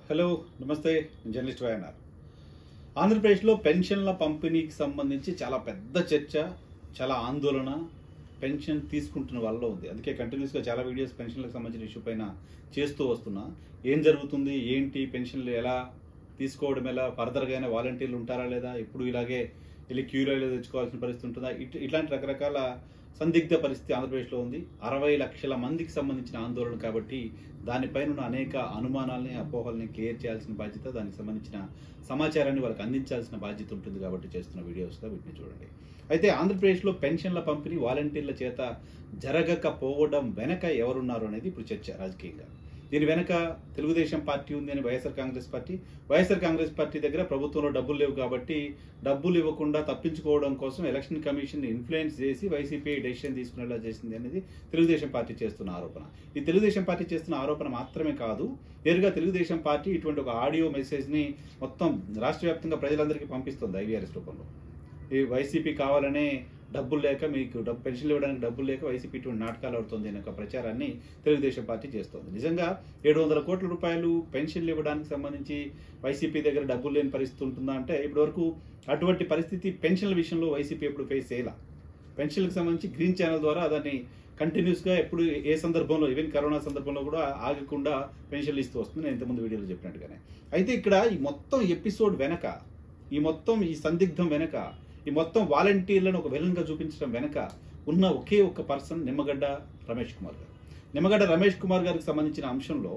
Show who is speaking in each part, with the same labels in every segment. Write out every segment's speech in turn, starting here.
Speaker 1: hello నమస్తే నేను journalist YNR ఆంధ్రప్రదేశ్లో పెన్షన్ల పంపిణీకి సంబంధించి చాలా పెద్ద చర్చ చాలా ఆందోళన పెన్షన్ తీసుకుంటున్న వాళ్ళలో ఉంది అందుకే కంటిన్యూస్గా చాలా వీడియోస్ పెన్షన్లకు సంబంధించిన ఇష్యూ పైన చేస్తూ వస్తున్నా ఏం జరుగుతుంది ఏంటి పెన్షన్లు ఎలా తీసుకోవడం ఎలా ఫర్దర్గా అయినా వాలంటీర్లు ఉంటారా లేదా ఎప్పుడు ఇలాగే వెళ్ళి క్యూలో తెచ్చుకోవాల్సిన పరిస్థితి ఉంటుందా ఇట్ ఇట్లాంటి రకరకాల సందిగ్ధ పరిస్థితి ఆంధ్రప్రదేశ్లో ఉంది అరవై లక్షల మందికి సంబంధించిన ఆందోళన కాబట్టి దానిపైన ఉన్న అనేక అనుమానాలని అపోహల్ని క్లియర్ చేయాల్సిన బాధ్యత దానికి సంబంధించిన సమాచారాన్ని వాళ్ళకి అందించాల్సిన బాధ్యత ఉంటుంది కాబట్టి చేస్తున్న వీడియోస్గా వీటిని చూడండి అయితే ఆంధ్రప్రదేశ్లో పెన్షన్ల పంపిణీ వాలంటీర్ల చేత జరగకపోవడం వెనక ఎవరున్నారు అనేది ఇప్పుడు చర్చ రాజకీయంగా దీని వెనక తెలుగుదేశం పార్టీ ఉంది అని YSR Congress party YSR Congress party దగ్గర ప్రభుత్వంలో డబ్బులు లేవు కాబట్టి డబ్బులు ఇవ్వకుండా తప్పించుకోవడం కోసం ఎలక్షన్ కమిషన్ ఇన్ఫ్లుయెన్స్ చేసి వైసీపీ డెసిషన్ తీసుకునేలా చేసింది అనేది తెలుగుదేశం పార్టీ చేస్తున్న ఆరోపణ ఈ తెలుగుదేశం పార్టీ చేస్తున్న ఆరోపణ మాత్రమే కాదు నేరుగా తెలుగుదేశం పార్టీ ఇటువంటి ఒక ఆడియో మెసేజ్ని మొత్తం రాష్ట్ర వ్యాప్తంగా ప్రజలందరికీ పంపిస్తుంది ఐవీఆర్ఎస్ రూపంలో ఈ వైసీపీ కావాలనే డబ్బులు లేక మీకు డబ్బు పెన్షన్లు ఇవ్వడానికి డబ్బులు లేక వైసీపీ ఇటువంటి నాటకాలు ఆడుతుంది అనే ఒక ప్రచారాన్ని తెలుగుదేశం పార్టీ చేస్తోంది నిజంగా ఏడు వందల కోట్ల రూపాయలు పెన్షన్లు ఇవ్వడానికి సంబంధించి వైసీపీ దగ్గర డబ్బులు లేని పరిస్థితి ఉంటుందా అంటే ఇప్పటివరకు అటువంటి పరిస్థితి పెన్షన్ల విషయంలో వైసీపీ ఎప్పుడు ఫేస్ చేయాల పెన్షన్లకు సంబంధించి గ్రీన్ ఛానల్ ద్వారా దాన్ని కంటిన్యూస్గా ఎప్పుడు ఏ సందర్భంలో ఈవెన్ కరోనా సందర్భంలో కూడా ఆగకుండా పెన్షన్లు ఇస్తూ వస్తుంది నేను ఇంతకుముందు వీడియోలో చెప్పినట్టుగానే అయితే ఇక్కడ ఈ మొత్తం ఎపిసోడ్ వెనక ఈ మొత్తం ఈ సందిగ్ధం వెనక ఈ మొత్తం వాలంటీర్లను ఒక విలన్గా చూపించడం వెనక ఉన్న ఒకే ఒక్క పర్సన్ నిమ్మగడ్డ రమేష్ కుమార్ గారు నిమ్మగడ్డ రమేష్ కుమార్ గారికి సంబంధించిన అంశంలో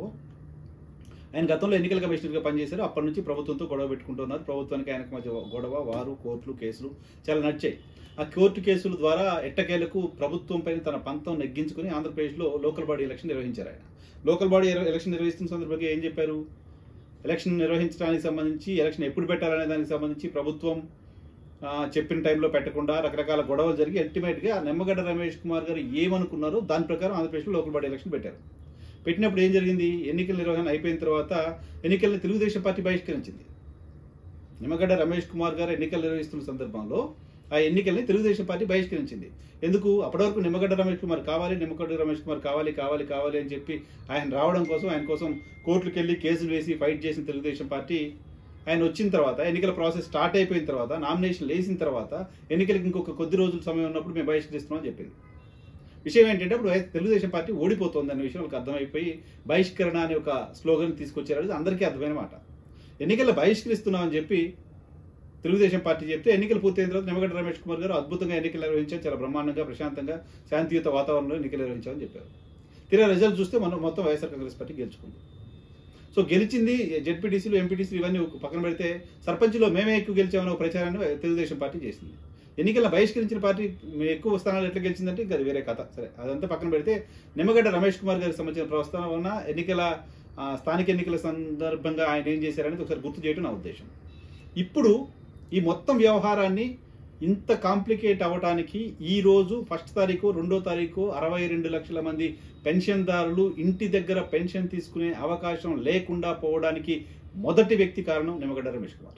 Speaker 1: ఆయన గతంలో ఎన్నికల కమిషనర్గా పనిచేశారు అప్పటి నుంచి ప్రభుత్వంతో గొడవ పెట్టుకుంటున్నారు ప్రభుత్వానికి ఆయనకు మధ్య గొడవ వారు కోర్టులు కేసులు చాలా నడిచాయి ఆ కోర్టు కేసుల ద్వారా ఎట్టకేలకు ప్రభుత్వం పైన తన పంతం నెగ్గించుకుని ఆంధ్రప్రదేశ్లో లోకల్ బాడీ ఎలక్షన్ నిర్వహించారు ఆయన లోకల్ బాడీ ఎలక్షన్ నిర్వహిస్తున్న సందర్భంగా ఏం చెప్పారు ఎలక్షన్ నిర్వహించడానికి సంబంధించి ఎలక్షన్ ఎప్పుడు పెట్టాలనే దానికి సంబంధించి ప్రభుత్వం ఆ, చెప్పిన టైంలో పెట్టకుండా రకరకాల గొడవలు జరిగి అల్టిమేట్గా నిమ్మగడ్డ రమేష్ కుమార్ గారు ఏమనుకున్నారో దాని ప్రకారం ఆంధ్రప్రదేశ్లో లోకల్ బాడీ ఎలక్షన్ పెట్టారు పెట్టినప్పుడు ఏం జరిగింది ఎన్నికల నిర్వహణ అయిపోయిన తర్వాత ఎన్నికలను తెలుగుదేశం పార్టీ బహిష్కరించింది నిమ్మగడ్డ రమేష్ కుమార్ గారు ఎన్నికలు నిర్వహిస్తున్న సందర్భంలో ఆ ఎన్నికల్ని తెలుగుదేశం పార్టీ బహిష్కరించింది ఎందుకు అప్పటి వరకు నిమ్మగడ్డ రమేష్ కుమార్ కావాలి నిమ్మగడ్డ రమేష్ కుమార్ కావాలి కావాలి కావాలి అని చెప్పి ఆయన రావడం కోసం ఆయన కోసం కోర్టులకు వెళ్ళి కేసులు వేసి ఫైట్ చేసిన తెలుగుదేశం పార్టీ ఆయన వచ్చిన తర్వాత ఎన్నికల ప్రాసెస్ స్టార్ట్ అయిపోయిన తర్వాత నామినేషన్ వేసిన తర్వాత ఎన్నికలకు ఇంకొక కొద్ది రోజుల సమయం ఉన్నప్పుడు మేము బహిష్కరిస్తున్నామని చెప్పింది విషయం ఏంటంటే అప్పుడు తెలుగుదేశం పార్టీ ఓడిపోతుంది అనే విషయం వాళ్ళకి అర్థమైపోయి బహిష్కరణ అనే ఒక స్లోగన్ తీసుకొచ్చారు అది అందరికీ అర్థమైన మాట ఎన్నికల్లో బహిష్కరిస్తున్నామని చెప్పి తెలుగుదేశం పార్టీ చెప్తే ఎన్నికలు పూర్తయిన తర్వాత నిమ్మగడ్డ రమేష్ కుమార్ గారు అద్భుతంగా ఎన్నికలు నిర్వహించారు చాలా బ్రహ్మాండంగా ప్రశాంతంగా శాంతియుత వాతావరణంలో ఎన్నికలు నిర్వహించామని చెప్పారు తీరా రిజల్ట్ చూస్తే మనం మొత్తం వైఎస్ఆర్ కాంగ్రెస్ పార్టీ గెలుచుకుంది సో గెలిచింది జెడ్పీటీసీలు ఎంపీటీసీలు ఇవన్నీ ఒక పక్కన పెడితే సర్పంచ్లో మేమే ఎక్కువ గెలిచామని ఒక ప్రచారాన్ని తెలుగుదేశం పార్టీ చేసింది ఎన్నికల బహిష్కరించిన పార్టీ మే- ఎక్కువ స్థానాలు ఎట్లా గెలిచిందంటే ఇంకా అది వేరే కథ సరే అదంతా పక్కన పెడితే నిమ్మగడ్డ రమేష్ కుమార్ గారికి సంబంధించిన ప్రస్తావన ఎన్నికల ఆ, స్థానిక ఎన్నికల సందర్భంగా ఆయన ఏం చేశారనేది ఒకసారి గుర్తు చేయడం నా ఉద్దేశం ఇప్పుడు ఈ మొత్తం వ్యవహారాన్ని ఇంత కాంప్లికేట్ అవ్వటానికి ఈ రోజు ఫస్ట్ తారీఖు రెండో తారీఖు అరవై రెండు లక్షల మంది పెన్షన్దారులు ఇంటి దగ్గర పెన్షన్ తీసుకునే అవకాశం లేకుండా పోవడానికి మొదటి వ్యక్తి కారణం నిమ్మగడ్డ రమేష్ కుమార్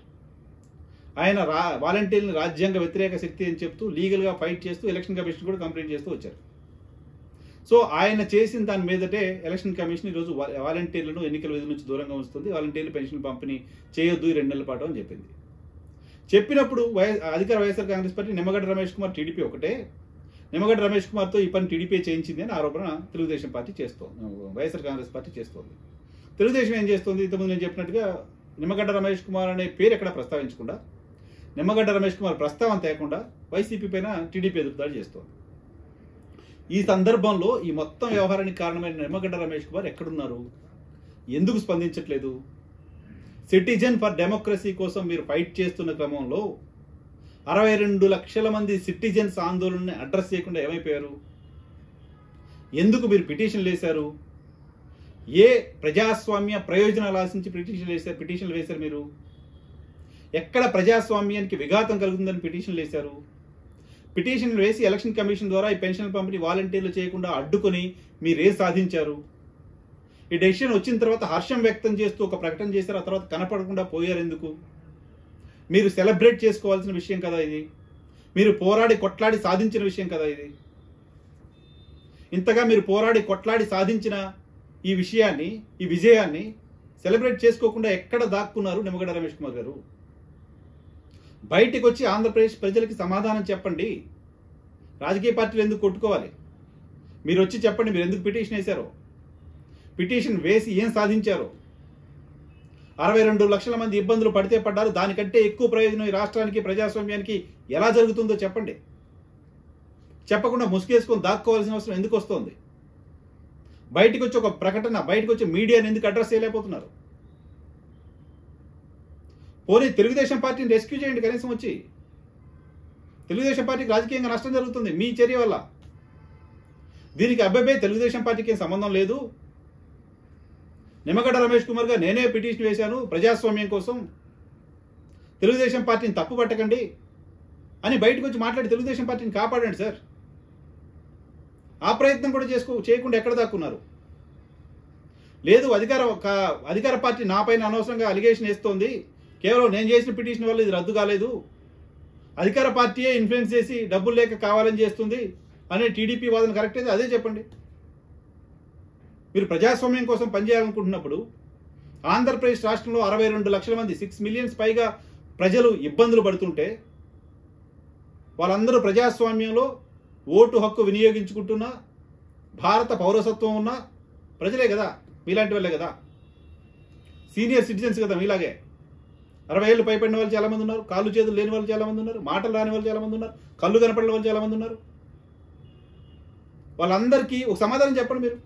Speaker 1: ఆయన రా వాలంటీర్ని రాజ్యాంగ వ్యతిరేక శక్తి అని చెప్తూ లీగల్గా ఫైట్ చేస్తూ ఎలక్షన్ కమిషన్ కూడా కంప్లైంట్ చేస్తూ వచ్చారు సో ఆయన చేసిన దాని మీదటే ఎలక్షన్ కమిషన్ ఈరోజు వా- వాలంటీర్లను ఎన్నికల విధుల నుంచి దూరంగా ఉంచుతుంది వాలంటీర్లు పెన్షన్ పంపిణీ చేయొద్దు ఈ రెండు నెలల పాటు అని చెప్పింది చెప్పినప్పుడు వై అధికార YSR Congress party Nimmagadda Ramesh Kumar TDP ఒకటే నిమ్మగడ్డ రమేష్ కుమార్తో ఈ పని టీడీపీ చేయించింది అని ఆరోపణ తెలుగుదేశం పార్టీ చేస్తోంది వైఎస్ఆర్ కాంగ్రెస్ పార్టీ చేస్తోంది తెలుగుదేశం ఏం చేస్తుంది ఇంతకుముందు నేను చెప్పినట్టుగా నిమ్మగడ్డ రమేష్ కుమార్ అనే పేరు ఎక్కడ ప్రస్తావించకుండా నిమ్మగడ్డ రమేష్ కుమార్ ప్రస్తావన తేకుండా వైసీపీ పైన టీడీపీ ఎదురుదాడి చేస్తోంది ఈ సందర్భంలో ఈ మొత్తం వ్యవహారానికి కారణమైన నిమ్మగడ్డ రమేష్ కుమార్ ఎక్కడున్నారు ఎందుకు స్పందించట్లేదు సిటిజన్ ఫర్ డెమోక్రసీ కోసం మీరు ఫైట్ చేస్తున్న క్రమంలో అరవై రెండు లక్షల మంది సిటిజన్స్ ఆందోళనని అడ్రస్ చేయకుండా ఏమైపోయారు ఎందుకు మీరు పిటిషన్లు వేశారు ఏ ప్రజాస్వామ్య ప్రయోజనాలు ఆశించి పిటిషన్లు వేశారు పిటిషన్లు వేశారు మీరు ఎక్కడ ప్రజాస్వామ్యానికి విఘాతం కలుగుతుందని పిటిషన్లు వేశారు పిటిషన్లు వేసి ఎలక్షన్ కమిషన్ ద్వారా ఈ పెన్షన్ పంపిణీ వాలంటీర్లు చేయకుండా అడ్డుకొని మీరు ఏ సాధించారు ఈ డెసిషన్ వచ్చిన తర్వాత హర్షం వ్యక్తం చేస్తూ ఒక ప్రకటన చేశారు ఆ తర్వాత కనపడకుండా పోయారు ఎందుకు మీరు సెలబ్రేట్ చేసుకోవాల్సిన విషయం కదా ఇది మీరు పోరాడి కొట్లాడి సాధించిన విషయం కదా ఇది ఇంతగా మీరు పోరాడి కొట్లాడి సాధించిన ఈ విషయాన్ని ఈ విజయాన్ని సెలబ్రేట్ చేసుకోకుండా ఎక్కడ దాక్కున్నారు నిమ్మగడ్డ రమేష్ కుమార్ గారు బయటికి వచ్చి ఆంధ్రప్రదేశ్ ప్రజలకి సమాధానం చెప్పండి రాజకీయ పార్టీలు ఎందుకు కొట్టుకోవాలి మీరు వచ్చి చెప్పండి మీరు ఎందుకు పిటిషన్ వేశారో పిటిషన్ వేసి ఏం సాధించారో అరవై రెండు లక్షల మంది ఇబ్బందులు పడితే పడ్డారు దానికంటే ఎక్కువ ప్రయోజనం ఈ రాష్ట్రానికి ప్రజాస్వామ్యానికి ఎలా జరుగుతుందో చెప్పండి చెప్పకుండా ముసుగేసుకొని దాక్కోవాల్సిన అవసరం ఎందుకు వస్తుంది బయటికి వచ్చి ఒక ప్రకటన బయటకు వచ్చి మీడియాని ఎందుకు అడ్రస్ చేయలేకపోతున్నారు పోనీ తెలుగుదేశం పార్టీని రెస్క్యూ చేయండి కనీసం వచ్చి తెలుగుదేశం పార్టీకి రాజకీయంగా నష్టం జరుగుతుంది మీ చర్య వల్ల దీనికి అబ్బాయి తెలుగుదేశం పార్టీకి ఏం సంబంధం లేదు నిమ్మగడ్డ రమేష్ కుమార్ గారు నేనే పిటిషన్ వేశాను ప్రజాస్వామ్యం కోసం తెలుగుదేశం పార్టీని తప్పు పట్టకండి అని బయటకు వచ్చి మాట్లాడి తెలుగుదేశం పార్టీని కాపాడండి సార్ ఆ ప్రయత్నం కూడా చేసుకో చేయకుండా ఎక్కడ దాక్కున్నారు లేదు అధికార క- అధికార పార్టీ నా పైన అనవసరంగా అలిగేషన్ వేస్తోంది కేవలం నేను చేసిన పిటిషన్ వల్ల ఇది రద్దు కాలేదు అధికార పార్టీయే ఇన్ఫ్లుయెన్స్ చేసి డబ్బులు లేక కావాలని చేస్తుంది అనే టీడీపీ వాదన కరెక్ట్ అయితే అదే చెప్పండి మీరు ప్రజాస్వామ్యం కోసం పనిచేయాలనుకుంటున్నప్పుడు ఆంధ్రప్రదేశ్ రాష్ట్రంలో అరవై రెండు లక్షల మంది సిక్స్ మిలియన్స్ పైగా ప్రజలు ఇబ్బందులు పడుతుంటే వాళ్ళందరూ ప్రజాస్వామ్యంలో ఓటు హక్కు వినియోగించుకుంటున్న భారత పౌరసత్వం ఉన్న ప్రజలే కదా మీలాంటి వాళ్ళే కదా సీనియర్ సిటిజన్స్ కదా మీలాగే అరవై ఏళ్ళు పైపడిన వాళ్ళు చాలామంది ఉన్నారు కాళ్ళు చేతులు లేని వాళ్ళు చాలామంది ఉన్నారు మాటలు రాని వాళ్ళు చాలామంది ఉన్నారు కళ్ళు కనపడిన వాళ్ళు చాలామంది ఉన్నారు వాళ్ళందరికీ ఒక సమాధానం చెప్పండి మీరు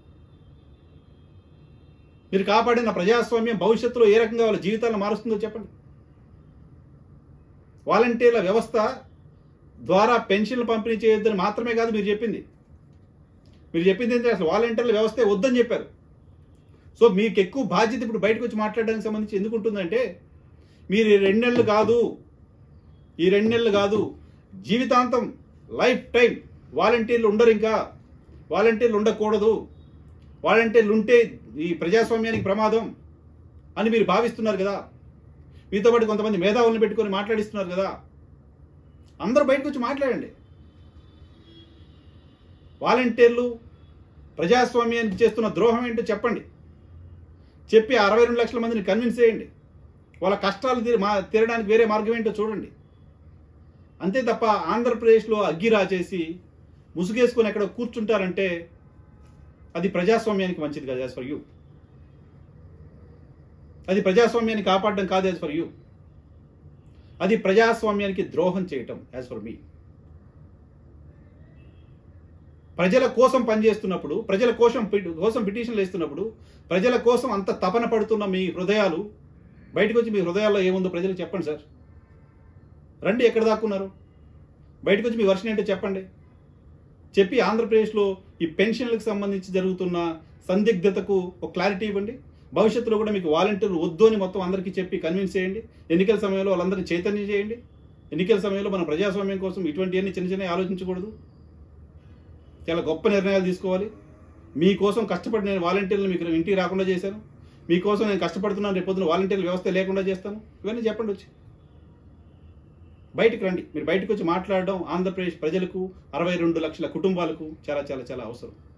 Speaker 1: మీరు కాపాడిన ప్రజాస్వామ్యం భవిష్యత్తులో ఏ రకంగా వాళ్ళ జీవితాలను మారుస్తుందో చెప్పండి వాలంటీర్ల వ్యవస్థ ద్వారా పెన్షన్లు పంపిణీ చేయొద్దని మాత్రమే కాదు మీరు చెప్పింది మీరు చెప్పింది ఏంటంటే అసలు వాలంటీర్ల వ్యవస్థే వద్దని చెప్పారు సో మీకు ఎక్కువ బాధ్యత ఇప్పుడు బయటకు వచ్చి మాట్లాడడానికి సంబంధించి ఎందుకు ఉంటుందంటే మీరు ఈ రెండు నెలలు కాదు ఈ రెండు నెలలు కాదు జీవితాంతం లైఫ్ టైం వాలంటీర్లు ఉండరు ఇంకా వాలంటీర్లు ఉండకూడదు వాలంటీర్లు ఉంటే ఈ ప్రజాస్వామ్యానికి ప్రమాదం అని మీరు భావిస్తున్నారు కదా మీతో పాటు కొంతమంది మేధావులను పెట్టుకొని మాట్లాడిస్తున్నారు కదా అందరూ బయటకు వచ్చి మాట్లాడండి వాలంటీర్లు ప్రజాస్వామ్యానికి చేస్తున్న ద్రోహం ఏంటో చెప్పండి చెప్పి ఆ అరవై రెండు లక్షల మందిని కన్విన్స్ చేయండి వాళ్ళ కష్టాలు తీర మా తీరడానికి వేరే మార్గం ఏంటో చూడండి అంతే తప్ప ఆంధ్రప్రదేశ్లో అగ్గి రాచేసి ముసుగేసుకొని ఎక్కడ కూర్చుంటారంటే అది ప్రజాస్వామ్యానికి మంచిది కాదు యాజ్ ఫర్ యూ అది ప్రజాస్వామ్యాన్ని కాపాడడం కాదు యాజ్ ఫర్ యూ అది ప్రజాస్వామ్యానికి ద్రోహం చేయటం యాజ్ ఫర్ మీ ప్రజల కోసం పనిచేస్తున్నప్పుడు ప్రజల కోసం పిటి- కోసం పిటిషన్లు వేస్తున్నప్పుడు ప్రజల కోసం అంత తపన పడుతున్న మీ హృదయాలు బయటకు వచ్చి మీ హృదయాల్లో ఏముందో ప్రజలకు చెప్పండి సార్ రండి ఎక్కడ దాక్కున్నారు బయటకు వచ్చి మీ వర్షన్ ఏంటో చెప్పండి చెప్పి ఆంధ్రప్రదేశ్లో ఈ పెన్షన్లకు సంబంధించి జరుగుతున్న సందిగ్ధతకు ఒక క్లారిటీ ఇవ్వండి భవిష్యత్తులో కూడా మీకు వాలంటీర్లు వద్దు అని మొత్తం అందరికీ చెప్పి కన్విన్స్ చేయండి ఎన్నికల సమయంలో వాళ్ళందరినీ చైతన్యం చేయండి ఎన్నికల సమయంలో మన ప్రజాస్వామ్యం కోసం ఇటువంటివన్నీ చిన్న చిన్న ఆలోచించకూడదు చాలా గొప్ప నిర్ణయాలు తీసుకోవాలి మీకోసం కష్టపడి నేను వాలంటీర్లు మీకు ఇంటికి రాకుండా చేశాను మీకోసం నేను కష్టపడుతున్నాను రేపు పొద్దున వాలంటీర్ల వ్యవస్థ లేకుండా చేస్తాను ఇవన్నీ చెప్పండి వచ్చి బయటకు రండి మీరు బయటకు వచ్చి మాట్లాడడం ఆంధ్రప్రదేశ్ ప్రజలకు అరవై రెండు లక్షల కుటుంబాలకు చాలా చాలా చాలా అవసరం